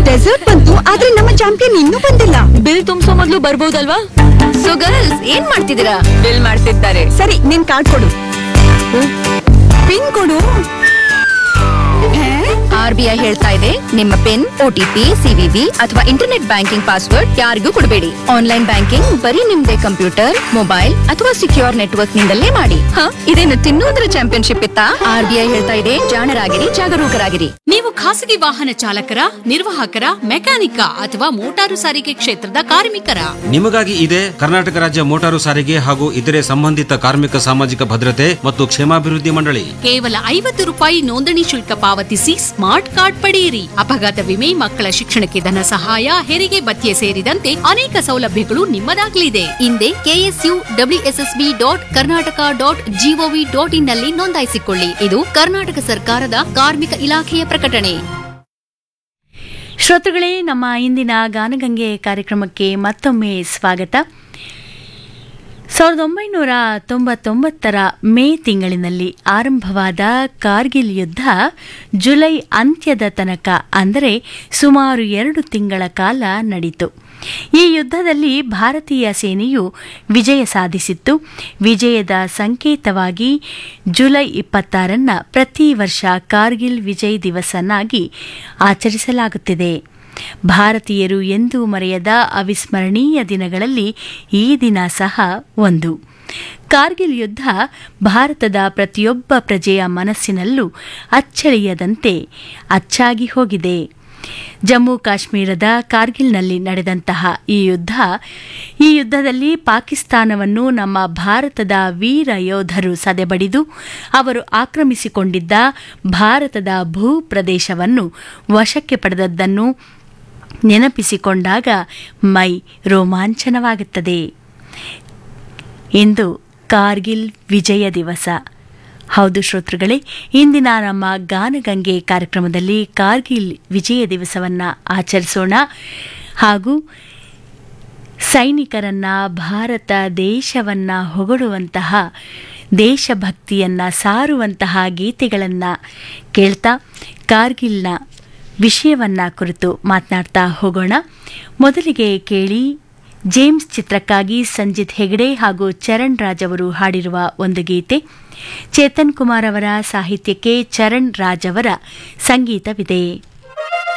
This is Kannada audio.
ಡೆಸರ್ಟ್ ಬಂತು ಆದ್ರೆ ನಮ್ಮ ಚಾಂಪಿಯನ್ ಇನ್ನೂ ಬಂದಿಲ್ಲ ಬಿಲ್ ತುಂಬಿಸೋ ಮೊದ್ಲು ಬರ್ಬೋದಲ್ವಾ ಸೊ ಗರ್ಲ್ಸ್ ಏನ್ ಮಾಡ್ತಿದ್ದೀರಾ ಬಿಲ್ ಮಾಡ್ತಿದ್ದಾರೆ ಸರಿ ನಿನ್ ಕಾರ್ಡ್ ಕೊಡು ಪಿನ್ ಕೊಡು ಹೇ? ಆರ್ ಬಿ ಐ ಹೇಳ್ತಾ ಇದೆ ನಿಮ್ಮ ಪಿನ್ ಓಟಿಪಿ ಸಿವಿವಿ ಅಥವಾ ಇಂಟರ್ನೆಟ್ ಬ್ಯಾಂಕಿಂಗ್ ಪಾಸ್ವರ್ಡ್ ಯಾರಿಗೂ ಕೊಡಬೇಡಿ ಆನ್ಲೈನ್ ಬ್ಯಾಂಕಿಂಗ್ ಬರೀ ನಿಮ್ದೇ ಕಂಪ್ಯೂಟರ್ ಮೊಬೈಲ್ ಅಥವಾ ಸಿಕ್ಯೂರ್ ನೆಟ್ವರ್ಕ್ ನಿಂದಲೇ ಮಾಡಿ ಹ ಇದೇನು ತಿನ್ನೋದ್ರ ಚಾಂಪಿಯನ್ಶಿಪ್ ಇತ್ತಾ ಆರ್ ಬಿ ಐ ಹೇಳ್ತಾ ಇದೆ ಜಾಣರಾಗಿರಿ ಜಾಗರೂಕರಾಗಿರಿ ನೀವು ಖಾಸಗಿ ವಾಹನ ಚಾಲಕರ ನಿರ್ವಾಹಕರ ಮೆಕ್ಯಾನಿಕ ಅಥವಾ ಮೋಟಾರು ಸಾರಿಗೆ ಕ್ಷೇತ್ರದ ಕಾರ್ಮಿಕರ ನಿಮಗಾಗಿ ಇದೆ ಕರ್ನಾಟಕ ರಾಜ್ಯ ಮೋಟಾರು ಸಾರಿಗೆ ಹಾಗೂ ಇತರೆ ಸಂಬಂಧಿತ ಕಾರ್ಮಿಕ ಸಾಮಾಜಿಕ ಭದ್ರತೆ ಮತ್ತು ಕ್ಷೇಮಾಭಿವೃದ್ಧಿ ಮಂಡಳಿ ಕೇವಲ ಐವತ್ತು ರೂಪಾಯಿ ನೋಂದಣಿ ಶುಲ್ಕ ಪಾವತಿಸಿ ಸ್ಮಾರ್ಟ್ ಕಾರ್ಡ್ ಪಡೆಯಿರಿ ಅಪಘಾತ ವಿಮೆ ಮಕ್ಕಳ ಶಿಕ್ಷಣಕ್ಕೆ ಧನ ಸಹಾಯ ಹೆರಿಗೆ ಭತ್ಯೆ ಸೇರಿದಂತೆ ಅನೇಕ ಸೌಲಭ್ಯಗಳು ನಿಮ್ಮದಾಗಲಿದೆ ಹಿಂದೆ KSU WSSB dot Karnataka dot GOV dot IN ನಲ್ಲಿ ನೋಂದಾಯಿಸಿಕೊಳ್ಳಿ ಇದು ಕರ್ನಾಟಕ ಸರ್ಕಾರದ ಕಾರ್ಮಿಕ ಇಲಾಖೆಯ ಪ್ರಕಟಣೆ ಶ್ರೋತೃಗಳೇ ನಮ್ಮ ಇಂದಿನ ಗಾನಗಂಗೆ ಕಾರ್ಯಕ್ರಮಕ್ಕೆ ಮತ್ತೊಮ್ಮೆ ಸ್ವಾಗತ ಸಾವಿರದ ಒಂಬೈನೂರ ತೊಂಬತ್ತೊಂಬತ್ತರ ಮೇ ತಿಂಗಳಿನಲ್ಲಿ ಆರಂಭವಾದ ಕಾರ್ಗಿಲ್ ಯುದ್ಧ ಜುಲೈ ಅಂತ್ಯದ ತನಕ ಅಂದರೆ ಸುಮಾರು ಎರಡು ತಿಂಗಳ ಕಾಲ ನಡೆಯಿತು ಈ ಯುದ್ಧದಲ್ಲಿ ಭಾರತೀಯ ಸೇನೆಯು ವಿಜಯ ಸಾಧಿಸಿತ್ತು ವಿಜಯದ ಸಂಕೇತವಾಗಿ ಜುಲೈ ಇಪ್ಪತ್ತಾರನ್ನ ಪ್ರತಿ ವರ್ಷ ಕಾರ್ಗಿಲ್ ವಿಜಯ್ ದಿವಸನ್ನಾಗಿ ಆಚರಿಸಲಾಗುತ್ತಿದೆ ಭಾರತೀಯರು ಎಂದೂ ಮರೆಯದ ಅವಿಸ್ಮರಣೀಯ ದಿನಗಳಲ್ಲಿ ಈ ದಿನ ಸಹ ಒಂದು ಕಾರ್ಗಿಲ್ ಯುದ್ಧ ಭಾರತದ ಪ್ರತಿಯೊಬ್ಬ ಪ್ರಜೆಯ ಮನಸ್ಸಿನಲ್ಲೂ ಅಚ್ಚಳಿಯದಂತೆ ಅಚ್ಚಾಗಿ ಹೋಗಿದೆ ಜಮ್ಮು ಕಾಶ್ಮೀರದ ಕಾರ್ಗಿಲ್ನಲ್ಲಿ ನಡೆದಂತಹ ಈ ಯುದ್ಧ ಈ ಯುದ್ಧದಲ್ಲಿ ಪಾಕಿಸ್ತಾನವನ್ನು ನಮ್ಮ ಭಾರತದ ವೀರ ಯೋಧರು ಸದೆಬಡಿದು ಅವರು ಆಕ್ರಮಿಸಿಕೊಂಡಿದ್ದ ಭಾರತದ ಭೂ ಪ್ರದೇಶವನ್ನು ವಶಕ್ಕೆ ಪಡೆದದ್ದನ್ನು ನೆನಪಿಸಿಕೊಂಡಾಗ ಮೈ ರೋಮಾಂಚನವಾಗುತ್ತದೆ ಇಂದು ಕಾರ್ಗಿಲ್ ವಿಜಯ ದಿವಸ ಹೌದು ಶ್ರೋತೃಗಳೇ ಇಂದಿನ ನಮ್ಮ ಗಾನಗಂಗೆ ಕಾರ್ಯಕ್ರಮದಲ್ಲಿ ಕಾರ್ಗಿಲ್ ವಿಜಯ ದಿವಸವನ್ನು ಆಚರಿಸೋಣ ಹಾಗೂ ಸೈನಿಕರನ್ನ ಭಾರತ ದೇಶವನ್ನ ಹೊಗಳುವಂತಹ ದೇಶಭಕ್ತಿಯನ್ನ ಸಾರುವಂತಹ ಗೀತೆಗಳನ್ನು ಕೇಳ್ತಾ ಕಾರ್ಗಿಲ್ನ ವಿಷಯವನ್ನ ಕುರಿತು ಮಾತನಾಡ್ತಾ ಹೋಗೋಣ ಮೊದಲಿಗೆ ಕೇಳಿ ಜೇಮ್ಸ್ ಚಿತ್ರಕ್ಕಾಗಿ ಸಂಜಿತ್ ಹೆಗಡೆ ಹಾಗೂ ಚರಣ್ ರಾಜ್ ಅವರು ಹಾಡಿರುವ ಒಂದು ಗೀತೆ ಚೇತನ್ ಕುಮಾರ್ ಅವರ ಸಾಹಿತ್ಯಕ್ಕೆ ಚರಣ್ ರಾಜ್ ಅವರ ಸಂಗೀತವಿದೆ